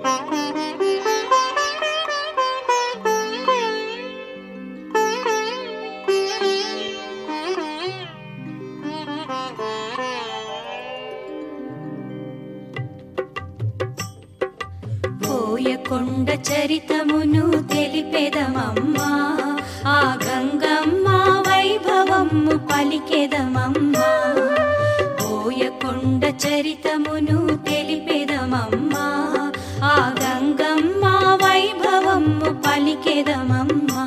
పోయకొండ చరితమును తెలిపెదమమ్మా ఆ గంగమ్మ వైభవము పలికెదమమ్మా పోయకొండ చరితమును తెలిపెదమమ్మా ఆ గంగమ్మ వైభవము పలికెదమమ్మా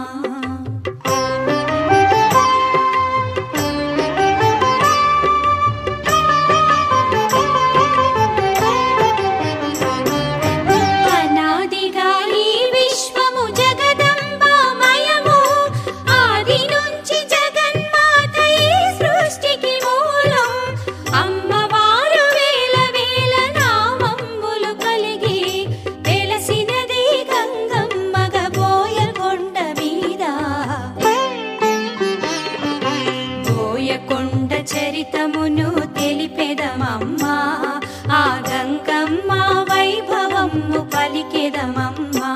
అనాదిగా ఈ విశ్వము జగదంబామయము ఆది నుంచి జగన్మాత ఈ సృష్టికి మూలం అమ్మవారు వేల వేల నామమ్ములు కలిగి వెలసినది గంగమ్మగ బోయకొండ మీద బోయకొండ చరితమును తెలిపెదమమ్మా ఆ గంగమ్మ వైభవము పలికెదమమ్మా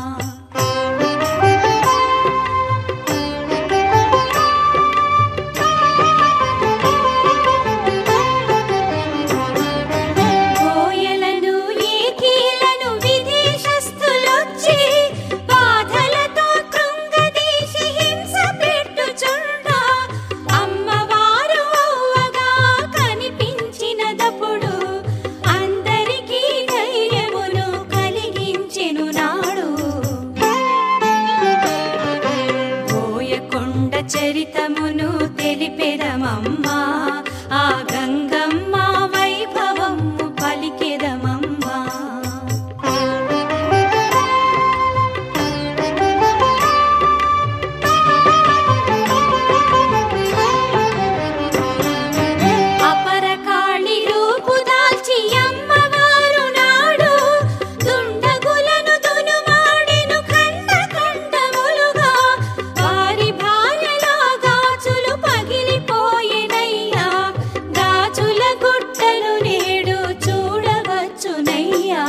కోయలను ఏకీలను విదేశస్థులొచ్చి బాధలతో కృంగదీసి హింస పెట్టుచుండ అమ్మవారు అవ్వగా కనిపించినదప్పుడు అందరికీ ధైర్యమును కలిగించెను నాడు బోయకొండ చరితమును తెలిపెదమమ్మా ఆ గంగమ్మ వైభవము పలికెదమమ్మా అపరకాళి రూపు దాల్చి అమ్మవారు నాడు దుండగులను దునుమాడెను ఖండ ఖండములుగా వారి భార్యల గాజులు పగిలిపోయినయ్యా గాజుల గుట్టలు నేడు చూడవచ్చునయ్యా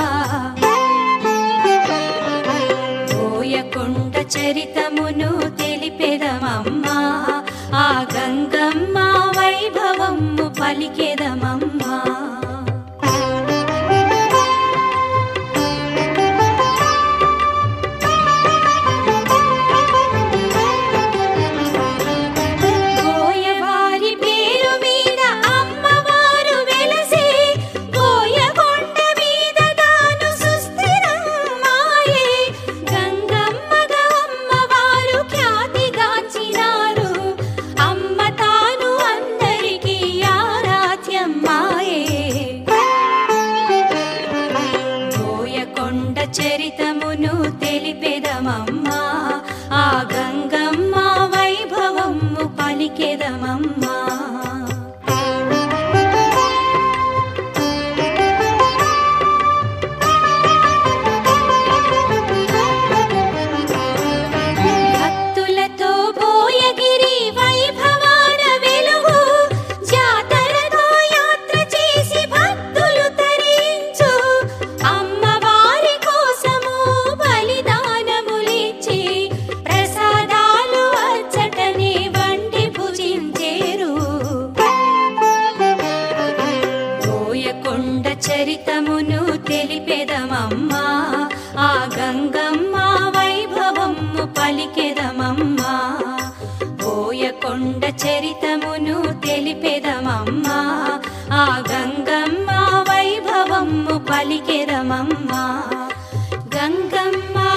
పోయకొండ చరితమును తెలిపెదమమ్మా ఆ గంగమ్మ వైభవము పలికెదమమ్మా గోయవారి పేరు మీద అమ్మవారు వెలసి గోయకొండ మీద తాను సుస్థిరమ్మాయే గంగమ్మగా అమ్మవారు ఖ్యాతిగాంచినారు అమ్మ తాను అందరికీ ఆరాధ్యమ్మాయే బోయకొండ చరితమును తెలిపెదమమ్మా ఆ గంగమ్మ వైభవము పలికెదమమ్మా భక్తులతో బోయగిరి వైభవాన వెలుగు జాతరతో యాత్ర చేసి భక్తులు తరించు అమ్మవారి కోసము బలిదానములిచ్చి ప్రసాదాలు అచ్చటనే వండి భుజించేరు బోయకొండ చరితమును తెలిపెదమమ్మా ఆ గంగమ్మ వైభవము పలికెదమమ్మా బోయకొండ చరితమును తెలిపెదమమ్మా ఆ గంగమ్మ వైభవము పలికెదమమ్మా గంగమ్మ